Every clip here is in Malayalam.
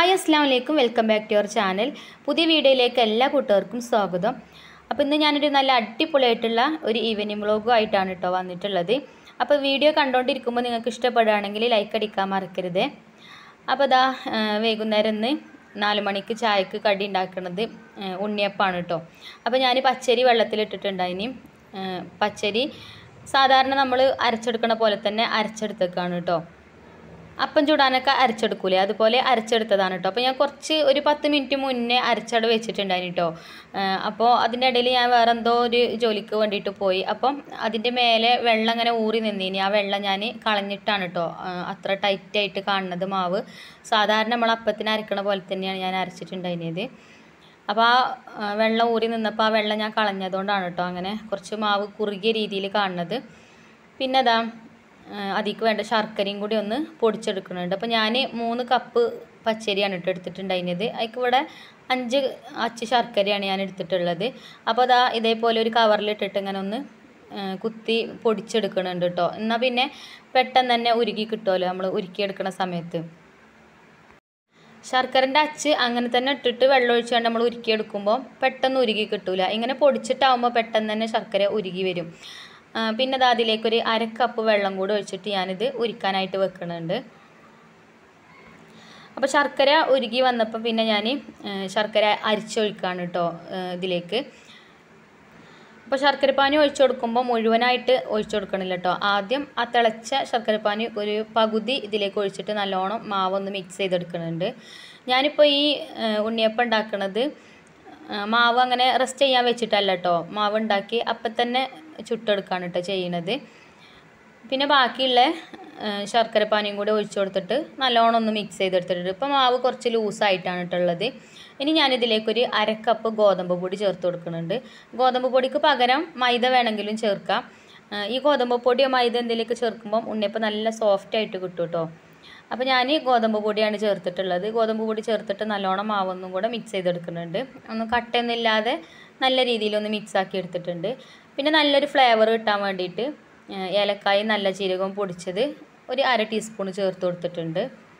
ഹായ് അസ്സാം വലൈക്കും welcome back to your channel പുതിയ വീഡിയോയിലേക്ക് എല്ലാ കൂട്ടുകാർക്കും സ്വാഗതം അപ്പോൾ ഇന്ന് ഞാനൊരു നല്ല അടിപൊളിയായിട്ടുള്ള ഒരു ഈവനിങ് വ്ളോഗും ആയിട്ടാണ് കേട്ടോ വന്നിട്ടുള്ളത് അപ്പോൾ വീഡിയോ കണ്ടുകൊണ്ടിരിക്കുമ്പോൾ നിങ്ങൾക്ക് ഇഷ്ടപ്പെടുകയാണെങ്കിൽ ലൈക്ക് അടിക്കാൻ മറക്കരുത് അപ്പോൾ ഇതാ ആ, വൈകുന്നേരം ഇന്ന് നാല് മണിക്ക് ചായക്ക് കടി ഉണ്ടാക്കുന്നത് ഉണ്ണിയപ്പാണ് കേട്ടോ അപ്പോൾ ഞാൻ പച്ചരി വെള്ളത്തിലിട്ടിട്ടുണ്ടായിനി ആ, പച്ചരി സാധാരണ നമ്മൾ അരച്ചെടുക്കണ പോലെ തന്നെ അരച്ചെടുത്തേക്കാണ് കേട്ടോ അപ്പം ചൂടാനൊക്കെ അരച്ചെടുക്കൂലേ അതുപോലെ അരച്ചെടുത്തതാണ് കേട്ടോ അപ്പോൾ ഞാൻ കുറച്ച് ഒരു പത്ത് മിനിറ്റ് മുന്നേ അരച്ചട വെച്ചിട്ടുണ്ടായിരുന്നു കേട്ടോ അപ്പോൾ അതിൻ്റെ ഇടയിൽ ഞാൻ വേറെ എന്തോ ഒരു ജോലിക്ക് വേണ്ടിയിട്ട് പോയി അപ്പം അതിൻ്റെ മേലെ വെള്ളം ഇങ്ങനെ ഊറി നിന്നിനി ആ വെള്ളം ഞാൻ കളഞ്ഞിട്ടാണ് കേട്ടോ അത്ര ടൈറ്റായിട്ട് കാണുന്നത് മാവ് സാധാരണ നമ്മൾ അപ്പത്തിന് അരക്കണ പോലെ തന്നെയാണ് ഞാൻ അരച്ചിട്ടുണ്ടായിരുന്നത് അപ്പോൾ ആ ആ, വെള്ളം ഊറി നിന്നപ്പോൾ ആ വെള്ളം ഞാൻ കളഞ്ഞതുകൊണ്ടാണ് കേട്ടോ അങ്ങനെ കുറച്ച് മാവ് കുറുകിയ രീതിയിൽ കാണുന്നത് പിന്നെ അതാ അതിക്ക് വേണ്ട ശർക്കരയും കൂടി ഒന്ന് പൊടിച്ചെടുക്കുന്നുണ്ട് അപ്പോൾ ഞാൻ മൂന്ന് കപ്പ് പച്ചരിയാണ് ഇട്ട് എടുത്തിട്ടുണ്ടായിരുന്നത് അതിക്ക് ഇവിടെ അഞ്ച് അച്ച് ശർക്കരയാണ് ഞാൻ എടുത്തിട്ടുള്ളത് അപ്പോൾ അതാ ഇതേപോലെ ഒരു കവറിലിട്ടിട്ട് ഇങ്ങനെ ഒന്ന് ആ, കുത്തി പൊടിച്ചെടുക്കുന്നുണ്ട് കേട്ടോ എന്നാൽ പിന്നെ പെട്ടെന്ന് തന്നെ ഉരുകി കിട്ടുമല്ലോ നമ്മൾ ഉരുക്കിയെടുക്കുന്ന സമയത്ത് ശർക്കരൻ്റെ അച്ച് അങ്ങനെ തന്നെ ഇട്ടിട്ട് വെള്ളം ഒഴിച്ചുകൊണ്ട് നമ്മൾ ഉരുക്കിയെടുക്കുമ്പോൾ പെട്ടെന്ന് ഉരുകി കിട്ടൂല ഇങ്ങനെ പൊടിച്ചിട്ടാവുമ്പോൾ പെട്ടെന്ന് തന്നെ ശർക്കര ഉരുകി വരും ആ, പിന്നെ അത് അതിലേക്കൊരു അര കപ്പ് വെള്ളം കൂടി ഒഴിച്ചിട്ട് ഞാനിത് ഉരുക്കാനായിട്ട് വെക്കുന്നുണ്ട് അപ്പോൾ ശർക്കര ഉരുകി വന്നപ്പോൾ പിന്നെ ഞാൻ ശർക്കര അരിച്ചൊഴിക്കാണ് കേട്ടോ ഇതിലേക്ക് അപ്പോൾ ശർക്കരപ്പാനി ഒഴിച്ചു കൊടുക്കുമ്പോൾ മുഴുവനായിട്ട് ഒഴിച്ചു കൊടുക്കണില്ല കേട്ടോ ആദ്യം ആ തിളച്ച ശർക്കരപ്പാനി ഒരു പകുതി ഇതിലേക്ക് ഒഴിച്ചിട്ട് നല്ലോണം മാവൊന്ന് മിക്സ് ചെയ്തെടുക്കുന്നുണ്ട് ഞാനിപ്പോൾ ഈ ആ, ഉണ്ണിയപ്പം ഉണ്ടാക്കുന്നത് ആ, മാവ് അങ്ങനെ റെസ്റ്റ് ചെയ്യാൻ വെച്ചിട്ടല്ല കേട്ടോ മാവ് ഉണ്ടാക്കി അപ്പം തന്നെ ചുട്ടെടുക്കുകയാണ് കേട്ടോ ചെയ്യണത് പിന്നെ ബാക്കിയുള്ള ആ, ശർക്കരപ്പാനിയും കൂടി ഒഴിച്ചു കൊടുത്തിട്ട് നല്ലോണം ഒന്ന് മിക്സ് ചെയ്തെടുത്തിട്ടുണ്ട് ഇപ്പോൾ മാവ് കുറച്ച് ലൂസായിട്ടാണ് ഇട്ടുള്ളത് ഇനി ഞാനിതിലേക്കൊരു അര കപ്പ് ഗോതമ്പ് പൊടി ചേർത്ത് കൊടുക്കുന്നുണ്ട് ഗോതമ്പ് പൊടിക്ക് പകരം മൈദ വേണമെങ്കിലും ചേർക്കാം ആ, ഈ ഗോതമ്പ് പൊടിയോ മൈദ എന്തെങ്കിലുമൊക്കെ ചേർക്കുമ്പം ഉണ്ണിയപ്പം നല്ല സോഫ്റ്റ് ആയിട്ട് കിട്ടും കേട്ടോ അപ്പോൾ ഞാൻ ഗോതമ്പ് പൊടിയാണ് ചേർത്തിട്ടുള്ളത് ഗോതമ്പ് പൊടി ചേർത്തിട്ട് നല്ലോണം മാവൊന്നും കൂടെ മിക്സ് ചെയ്തെടുക്കുന്നുണ്ട് ഒന്ന് കട്ടയൊന്നും ഇല്ലാതെ നല്ല രീതിയിലൊന്ന് മിക്സ് ആക്കി എടുത്തിട്ടുണ്ട് പിന്നെ നല്ലൊരു ഫ്ലേവർ കിട്ടാൻ വേണ്ടിയിട്ട് ആ, ഏലക്കായി നല്ല ജീരകവും പൊടിച്ചത് ഒരു അര ടീസ്പൂൺ ചേർത്ത് കൊടുത്തിട്ടുണ്ട്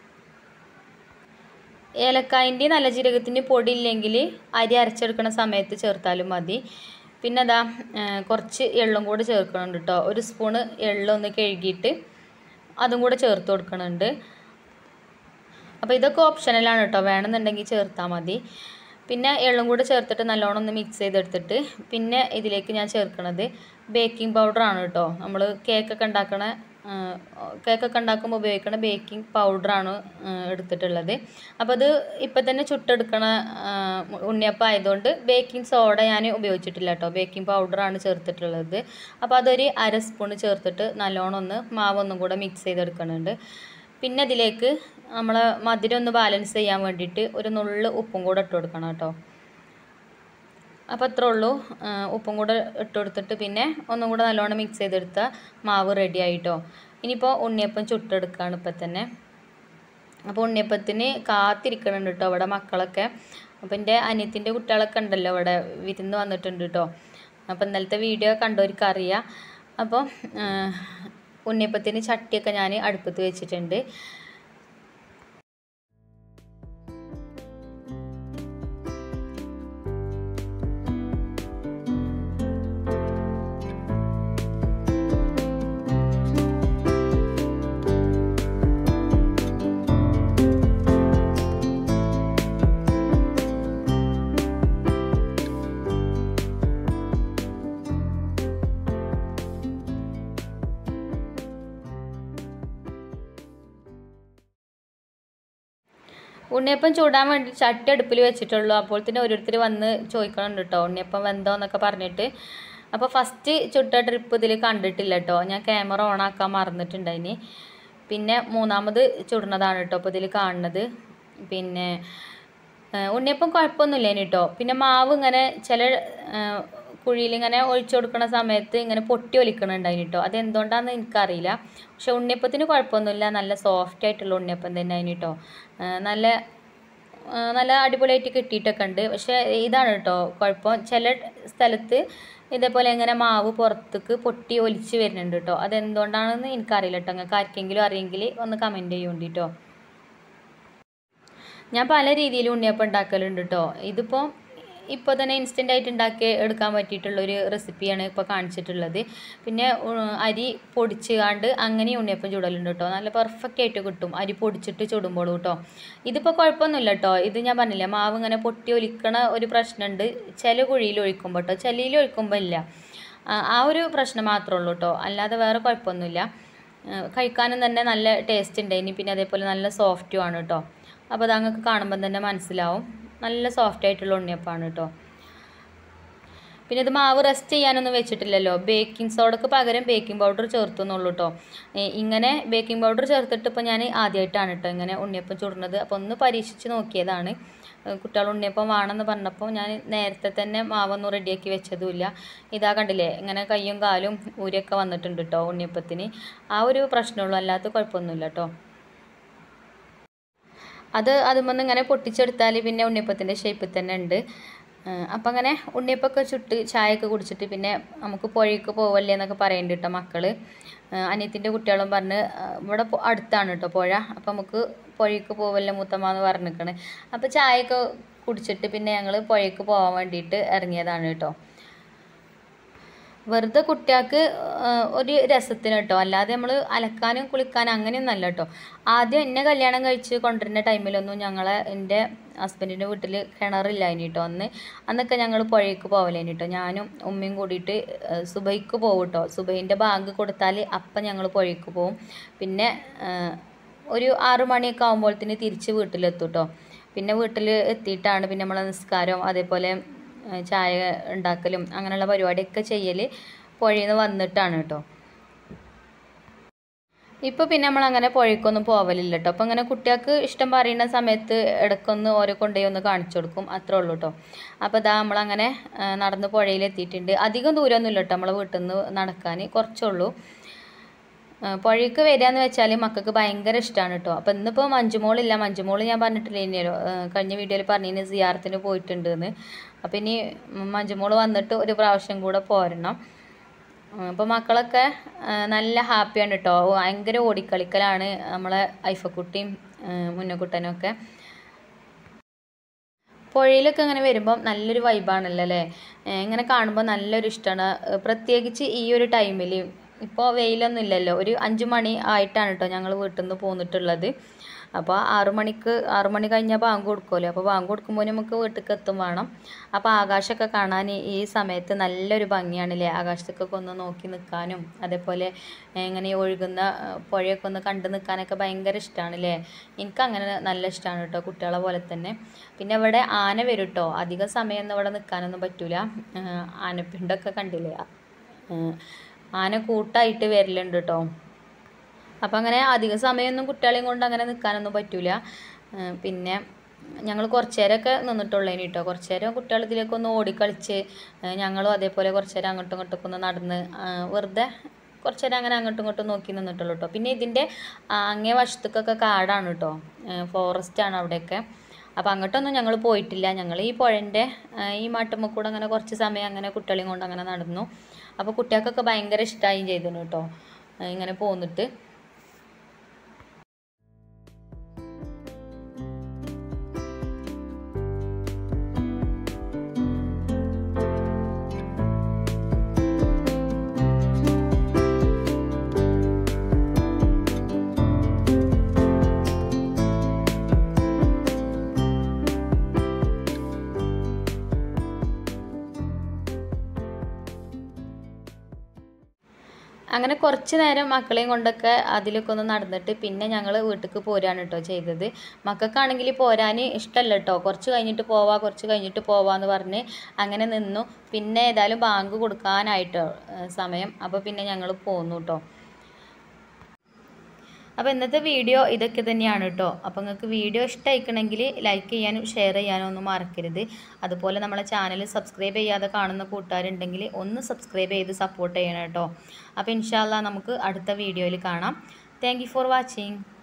ഏലക്കായൻ്റെ നല്ല ജീരകത്തിൻ്റെ പൊടി ഇല്ലെങ്കിൽ അരി അരച്ചെടുക്കുന്ന സമയത്ത് ചേർത്താലും മതി പിന്നെ അതാ ആ, കുറച്ച് എള്ളും കൂടെ ചേർക്കണുണ്ട് കേട്ടോ ഒരു സ്പൂണ് എള്ളൊന്ന് കഴുകിയിട്ട് അതും കൂടെ ചേർത്ത് കൊടുക്കണുണ്ട് അപ്പോൾ ഇതൊക്കെ ഓപ്ഷനലാണ് കേട്ടോ വേണമെന്നുണ്ടെങ്കിൽ ചേർത്താൽ മതി പിന്നെ എള്ളും കൂടെ ചേർത്തിട്ട് നല്ലോണം ഒന്ന് മിക്സ് ചെയ്തെടുത്തിട്ട് പിന്നെ ഇതിലേക്ക് ഞാൻ ചേർക്കണത് ബേക്കിംഗ് പൗഡറാണ് കേട്ടോ നമ്മൾ കേക്കൊക്കെ ഉണ്ടാക്കണ കേക്കൊക്കെ ഉണ്ടാക്കുമ്പോൾ ഉപയോഗിക്കണ ബേക്കിംഗ് പൗഡറാണ് എടുത്തിട്ടുള്ളത് അപ്പോൾ അത് ഇപ്പം തന്നെ ചുട്ടെടുക്കണ ആ, ഉണ്ണിയപ്പം ആയതുകൊണ്ട് ബേക്കിംഗ് സോഡ ഞാൻ ഉപയോഗിച്ചിട്ടില്ല കേട്ടോ ബേക്കിംഗ് പൗഡറാണ് ചേർത്തിട്ടുള്ളത് അപ്പോൾ അതൊരു അര സ്പൂൺ ചേർത്തിട്ട് നല്ലോണം ഒന്ന് മാവൊന്നും കൂടെ മിക്സ് ചെയ്തെടുക്കുന്നുണ്ട് പിന്നെ ഇതിലേക്ക് നമ്മൾ മധുരം ഒന്ന് ബാലൻസ് ചെയ്യാൻ വേണ്ടിയിട്ട് ഒരു നുള്ള് ഉപ്പും കൂടെ ഇട്ട് കൊടുക്കണം കേട്ടോ അപ്പോൾ അത്രേ ഉള്ളൂ ആ, ഉപ്പും കൂടെ ഇട്ട് കൊടുത്തിട്ട് പിന്നെ ഒന്നും കൂടെ നല്ലോണം മിക്സ് ചെയ്തെടുത്ത മാവ് റെഡി ആയിട്ടോ ഇനിയിപ്പോൾ ഉണ്ണിയപ്പം ചുട്ടെടുക്കുകയാണ് ഇപ്പം തന്നെ അപ്പോൾ ഉണ്ണിയപ്പത്തിന് കാത്തിരിക്കണുണ്ട് കേട്ടോ അവിടെ മക്കളൊക്കെ അപ്പോൾ എൻ്റെ അനിയത്തിൻ്റെ കുട്ടികളൊക്കെ ഉണ്ടല്ലോ അവിടെ വിരുന്ന് വന്നിട്ടുണ്ട് കേട്ടോ അപ്പോൾ ഇന്നലത്തെ വീഡിയോ കണ്ടവർക്ക് അറിയാം അപ്പോൾ ആ, ഉണ്ണിയപ്പത്തിന് ചട്ടിയൊക്കെ ഞാൻ അടുപ്പത്ത് വെച്ചിട്ടുണ്ട് ഉണ്ണിയപ്പം ചൂടാൻ വേണ്ടി ചട്ടി അടുപ്പിൽ വെച്ചിട്ടുള്ളൂ അപ്പോൾ തന്നെ ഓരോരുത്തർ വന്ന് ചോദിക്കണുണ്ട് കേട്ടോ ഉണ്ണിയപ്പം വെന്തോ എന്നൊക്കെ പറഞ്ഞിട്ട് അപ്പോൾ ഫസ്റ്റ് ചുട്ട ട്രിപ്പ് ഇതിൽ കണ്ടിട്ടില്ല കേട്ടോ ഞാൻ ക്യാമറ ഓൺ ആക്കാൻ മറന്നിട്ടുണ്ടായിനി പിന്നെ മൂന്നാമത് ചുടുന്നതാണ് കേട്ടോ അപ്പോൾ ഇതിൽ കാണുന്നത് പിന്നെ ആ, ഉണ്ണിയപ്പം കുഴപ്പമൊന്നുമില്ല ഇനി കേട്ടോ പിന്നെ മാവ് ഇങ്ങനെ ചില കുഴിയിൽ ഇങ്ങനെ ഒഴിച്ചു കൊടുക്കുന്ന സമയത്ത് ഇങ്ങനെ പൊട്ടി ഒലിക്കണുണ്ടായിന് കേട്ടോ അതെന്തുകൊണ്ടാണെന്ന് എനിക്കറിയില്ല പക്ഷെ ഉണ്ണിയപ്പത്തിന് കുഴപ്പമൊന്നുമില്ല നല്ല സോഫ്റ്റ് ആയിട്ടുള്ള ഉണ്ണിയപ്പം തന്നെ അതിന് കേട്ടോ ആ, നല്ല ആ, നല്ല അടിപൊളിയായിട്ട് കിട്ടിയിട്ടൊക്കെ ഉണ്ട് പക്ഷേ ഇതാണ് കേട്ടോ കുഴപ്പം ചില സ്ഥലത്ത് ഇതേപോലെ ഇങ്ങനെ മാവ് പുറത്തേക്ക് പൊട്ടി ഒലിച്ച് വരുന്നുണ്ട് കേട്ടോ അതെന്തുകൊണ്ടാണെന്ന് എനിക്കറിയില്ല കേട്ടോ നിങ്ങൾക്ക് ആർക്കെങ്കിലും അറിയെങ്കിൽ ഒന്ന് കമൻറ്റ് ചെയ്യുന്നുണ്ട് കേട്ടോ ഞാൻ പല രീതിയിൽ ഉണ്ണിയപ്പം ഉണ്ടാക്കലുണ്ട് കേട്ടോ ഇതിപ്പോൾ ഇപ്പോൾ തന്നെ ഇൻസ്റ്റൻ്റ് ആയിട്ട് ഉണ്ടാക്കി എടുക്കാൻ പറ്റിയിട്ടുള്ളൊരു റെസിപ്പിയാണ് ഇപ്പോൾ കാണിച്ചിട്ടുള്ളത് പിന്നെ ഉ- അരി പൊടിച്ചുകാണ്ട് അങ്ങനെ ഉണ്ണിയപ്പം ചുടലുണ്ട് കേട്ടോ നല്ല പെർഫെക്റ്റ് ആയിട്ട് കിട്ടും അരി പൊടിച്ചിട്ട് ചുടുമ്പോൾ കേട്ടോ ഇതിപ്പോൾ കുഴപ്പമൊന്നുമില്ല കേട്ടോ ഇത് ഞാൻ പറഞ്ഞില്ല മാവ് ഇങ്ങനെ പൊട്ടി ഒലിക്കണ ഒരു പ്രശ്നമുണ്ട് ചില കുഴിയിൽ ഒഴിക്കുമ്പോൾ കേട്ടോ ചിലയിൽ ഒഴിക്കുമ്പോൾ ഇല്ല ആ ആ ഒരു പ്രശ്നം മാത്രമേ ഉള്ളൂ കേട്ടോ അല്ലാതെ വേറെ കുഴപ്പമൊന്നുമില്ല ആ, കഴിക്കാനും തന്നെ നല്ല ടേസ്റ്റ് ഉണ്ട് ഇനി പിന്നെ അതേപോലെ നല്ല സോഫ്റ്റും ആണ് കേട്ടോ അപ്പോൾ അത് അങ്ങക്ക് കാണുമ്പോൾ തന്നെ മനസ്സിലാവും നല്ല സോഫ്റ്റ് ആയിട്ടുള്ള ഉണ്ണിയപ്പമാണ് കേട്ടോ പിന്നെ ഇത് മാവ് റെസ്റ്റ് ചെയ്യാനൊന്നും വെച്ചിട്ടില്ലല്ലോ ബേക്കിംഗ് സോഡക്ക് പകരം ബേക്കിംഗ് പൗഡർ ചേർത്തുന്നുള്ളൂ കേട്ടോ ഇങ്ങനെ ബേക്കിംഗ് പൗഡർ ചേർത്തിട്ട് ഇപ്പോൾ ഞാൻ ആദ്യമായിട്ടാണ് കേട്ടോ ഇങ്ങനെ ഉണ്ണിയപ്പം ചുടുന്നത് അപ്പോൾ ഒന്ന് പരീക്ഷിച്ച് നോക്കിയതാണ് ഏഹ് കുട്ടികൾ ഉണ്ണിയപ്പം വേണമെന്ന് പറഞ്ഞപ്പോൾ ഞാൻ നേരത്തെ തന്നെ മാവൊന്നും റെഡിയാക്കി വെച്ചതുമില്ല ഇതാ കണ്ടില്ലേ ഇങ്ങനെ കയ്യും കാലും ഊരിയൊക്കെ വന്നിട്ടുണ്ട് കേട്ടോ ഉണ്ണിയപ്പത്തിന് ആ ഒരു പ്രശ്നമുള്ളൂ അല്ലാത്ത കുഴപ്പമൊന്നുമില്ല കേട്ടോ അത് അതുമെന്ന് ഇങ്ങനെ പൊട്ടിച്ചെടുത്താൽ പിന്നെ ഉണ്ണിയപ്പത്തിൻ്റെ ഷേപ്പിൽ തന്നെ ഉണ്ട് അപ്പം അങ്ങനെ ഉണ്ണിയപ്പമൊക്കെ ചുട്ട് ചായയൊക്കെ കുടിച്ചിട്ട് പിന്നെ നമുക്ക് പുഴയ്ക്ക് പോവല്ലേ എന്നൊക്കെ പറയുന്നുണ്ട് കേട്ടോ മക്കൾ അനിയത്തിൻ്റെ കുട്ടികളും പറഞ്ഞ് ആ, ഇവിടെ പൊ- അടുത്താണ് കേട്ടോ പുഴ അപ്പം നമുക്ക് പുഴയ്ക്ക് പോവല്ലേ മൂത്തമ്മ എന്ന് പറഞ്ഞിരിക്കണ് അപ്പോൾ ചായയൊക്കെ കുടിച്ചിട്ട് പിന്നെ ഞങ്ങൾ പുഴയ്ക്ക് പോകാൻ വേണ്ടിയിട്ട് ഇറങ്ങിയതാണ് കേട്ടോ വെറുതെ കുട്ടികൾക്ക് ഒരു രസത്തിന് കേട്ടോ അല്ലാതെ നമ്മൾ അലക്കാനും കുളിക്കാനും അങ്ങനെയൊന്നും അല്ല കേട്ടോ ആദ്യം എന്നെ കല്യാണം കഴിച്ച് കൊണ്ടുവരുന്ന ടൈമിലൊന്നും ഞങ്ങളെ എൻ്റെ ഹസ്ബൻഡിൻ്റെ വീട്ടിൽ കിണറില്ലായിന് കേട്ടോ അന്ന് അന്നൊക്കെ ഞങ്ങൾ പുഴയ്ക്ക് പോവലേനി കേട്ടോ ഞാനും ഉമ്മയും കൂടിയിട്ട് ഏഹ്, സുബൈക്ക് പോകും കേട്ടോ സുബൈൻ്റെ ബാങ്ക് കൊടുത്താൽ അപ്പം ഞങ്ങൾ പുഴയ്ക്ക് പോവും പിന്നെ ഏഹ്, ഒരു ആറ് മണിയൊക്കെ ആകുമ്പോഴത്തേന് തിരിച്ച് വീട്ടിലെത്തും കേട്ടോ പിന്നെ വീട്ടിൽ എത്തിയിട്ടാണ് പിന്നെ നമ്മളെ നിസ്കാരം അതേപോലെ ഏഹ് ചായ ഉണ്ടാക്കലും അങ്ങനെയുള്ള പരിപാടിയൊക്കെ ചെയ്യൽ പുഴയിൽ നിന്ന് വന്നിട്ടാണ് കേട്ടോ ഇപ്പോൾ പിന്നെ നമ്മൾ അങ്ങനെ പുഴയ്ക്കൊന്നും പോവലില്ല കേട്ടോ അപ്പോൾ അങ്ങനെ കുട്ടികൾക്ക് ഇഷ്ടം പറയുന്ന സമയത്ത് ഇടയ്ക്കൊന്ന് ഓരോ കൊണ്ടുപോയി ഒന്ന് കാണിച്ചു കൊടുക്കും അത്രേ ഉള്ളൂ കേട്ടോ അപ്പോൾ ഇതാ നമ്മളങ്ങനെ ആ, നടന്ന് പുഴയിൽ എത്തിയിട്ടുണ്ട് അധികം ദൂരമൊന്നുമില്ല കേട്ടോ നമ്മളെ വീട്ടിൽ നിന്ന് നടക്കാൻ കുറച്ചുള്ളൂ ആ, പുഴയ്ക്ക് വരികയെന്ന് വെച്ചാൽ മക്കൾക്ക് ഭയങ്കര ഇഷ്ടമാണ് കേട്ടോ അപ്പോൾ ഇന്നിപ്പോൾ മഞ്ജുമോളില്ല മഞ്ജുമോൾ ഞാൻ പറഞ്ഞിട്ടില്ല ഇനിയല്ലോ കഴിഞ്ഞ വീഡിയോയിൽ പറഞ്ഞിന് സിയാറത്തിന് പോയിട്ടുണ്ട് എന്ന് അപ്പോൾ ഇനി മഞ്ജുമോൾ വന്നിട്ട് ഒരു പ്രാവശ്യം കൂടെ പോരണം അപ്പോൾ മക്കളൊക്കെ ആ, നല്ല ഹാപ്പിയാണ് കേട്ടോ ഭയങ്കര ഓടിക്കളിക്കലാണ് നമ്മളെ ഐഫക്കുട്ടിയും ആ, മുന്നക്കുട്ടനും ഒക്കെ പുഴയിലൊക്കെ ഇങ്ങനെ വരുമ്പം നല്ലൊരു വൈബാണല്ലോ അല്ലേ ഏഹ് ഇങ്ങനെ കാണുമ്പോൾ നല്ലൊരു ഇഷ്ടമാണ് പ്രത്യേകിച്ച് ഈ ഒരു ടൈമിൽ ഇപ്പോൾ വെയിലൊന്നും ഇല്ലല്ലോ ഒരു അഞ്ച് മണി ആയിട്ടാണ് കേട്ടോ ഞങ്ങൾ വീട്ടിൽ നിന്ന് പോന്നിട്ടുള്ളത് അപ്പോൾ ആറു മണിക്ക് ആറു മണി കഴിഞ്ഞാൽ ബാങ്ക് കൊടുക്കുമല്ലോ അപ്പോൾ ബാങ്ക് കൊടുക്കുമ്പോൾ നമുക്ക് വീട്ടിലേക്ക് എത്തും വേണം അപ്പോൾ ആകാശമൊക്കെ കാണാൻ ഈ സമയത്ത് നല്ലൊരു ഭംഗിയാണല്ലേ ആകാശത്തൊക്കെ ഒന്ന് നോക്കി നിൽക്കാനും അതേപോലെ ഏഹ് ഇങ്ങനെ ഈ ഒഴുകുന്ന ഏഹ് പുഴയൊക്കെ ഒന്ന് കണ്ടു നിൽക്കാനൊക്കെ ഭയങ്കര ഇഷ്ടമാണല്ലേ എനിക്ക് അങ്ങനെ നല്ല ഇഷ്ടമാണ് കേട്ടോ കുട്ടികളെ പോലെ തന്നെ പിന്നെ ഇവിടെ ആന വരും കേട്ടോ അധിക സമയമൊന്നും ഇവിടെ നിൽക്കാനൊന്നും പറ്റൂല ഏഹ് ആനപ്പിണ്ടൊക്കെ കണ്ടില്ലേ ഏഹ് ആന കൂട്ടായിട്ട് വരലുണ്ട് കേട്ടോ അപ്പം അങ്ങനെ അധിക സമയമൊന്നും കുട്ടികളെയും കൊണ്ട് അങ്ങനെ നിൽക്കാനൊന്നും പറ്റൂല ഏഹ് പിന്നെ ഞങ്ങൾ കുറച്ച് നേരമൊക്കെ നിന്നിട്ടുള്ളേനി കേട്ടോ കുറച്ച് നേരം കുട്ടികൾ ഇതിലേക്ക് ഒന്ന് ഓടിക്കളിച്ച് ഏഹ് ഞങ്ങളും അതേപോലെ കുറച്ച് നേരം അങ്ങോട്ടും ഇങ്ങോട്ടൊക്കെ ഒന്ന് നടന്ന് ഏഹ് വെറുതെ കുറച്ച് നേരം അങ്ങനെ അങ്ങോട്ടും ഇങ്ങോട്ടും നോക്കി നിന്നിട്ടുള്ളൂ കേട്ടോ പിന്നെ ഇതിൻ്റെ അങ്ങേ വശത്തേക്കൊക്കെ കാടാണ് കേട്ടോ ഫോറസ്റ്റ് ആണ് അവിടെയൊക്കെ അപ്പോൾ അങ്ങോട്ടൊന്നും ഞങ്ങൾ പോയിട്ടില്ല ഞങ്ങൾ ഈ പുഴൻ്റെ ഈ മാട്ടുമ്മ കൂടെ അങ്ങനെ കുറച്ച് സമയം അങ്ങനെ കുട്ടികളെയും കൊണ്ട് അങ്ങനെ നടന്നു അപ്പോൾ കുട്ടികൾക്കൊക്കെ ഭയങ്കര ഇഷ്ടമായും ചെയ്തിരുന്നു കേട്ടോ ഏഹ് ഇങ്ങനെ പോന്നിട്ട് അങ്ങനെ കുറച്ച് നേരം മക്കളെയും കൊണ്ടൊക്കെ അതിലൊക്കെ ഒന്ന് നടന്നിട്ട് പിന്നെ ഞങ്ങൾ വീട്ടിലേക്ക് പോരാണ് കേട്ടോ ചെയ്തത് മക്കൾക്കാണെങ്കിൽ പോരാൻ ഇഷ്ടമല്ല കേട്ടോ കുറച്ച് കഴിഞ്ഞിട്ട് പോവാ കുറച്ച് കഴിഞ്ഞിട്ട് പോവാന്ന് പറഞ്ഞ് അങ്ങനെ നിന്നു പിന്നെ ഏതായാലും ബാങ്ക് കൊടുക്കാനായിട്ടോ ഏഹ് സമയം അപ്പോൾ പിന്നെ ഞങ്ങൾ പോന്നു കേട്ടോ അപ്പോൾ ഇന്നത്തെ വീഡിയോ ഇതൊക്കെ തന്നെയാണ് കേട്ടോ അപ്പോൾ നിങ്ങൾക്ക് വീഡിയോ ഇഷ്ടമായിക്കണമെങ്കിൽ ലൈക്ക് ചെയ്യാനും ഷെയർ ചെയ്യാനും ഒന്നും മറക്കരുത് അതുപോലെ നമ്മളെ ചാനൽ സബ്സ്ക്രൈബ് ചെയ്യാതെ കാണുന്ന കൂട്ടുകാരുണ്ടെങ്കിൽ ഒന്ന് സബ്സ്ക്രൈബ് ചെയ്ത് സപ്പോർട്ട് ചെയ്യണം കേട്ടോ അപ്പോൾ ഇൻഷാല്ല നമുക്ക് അടുത്ത വീഡിയോയിൽ കാണാം താങ്ക് ഫോർ വാച്ചിങ്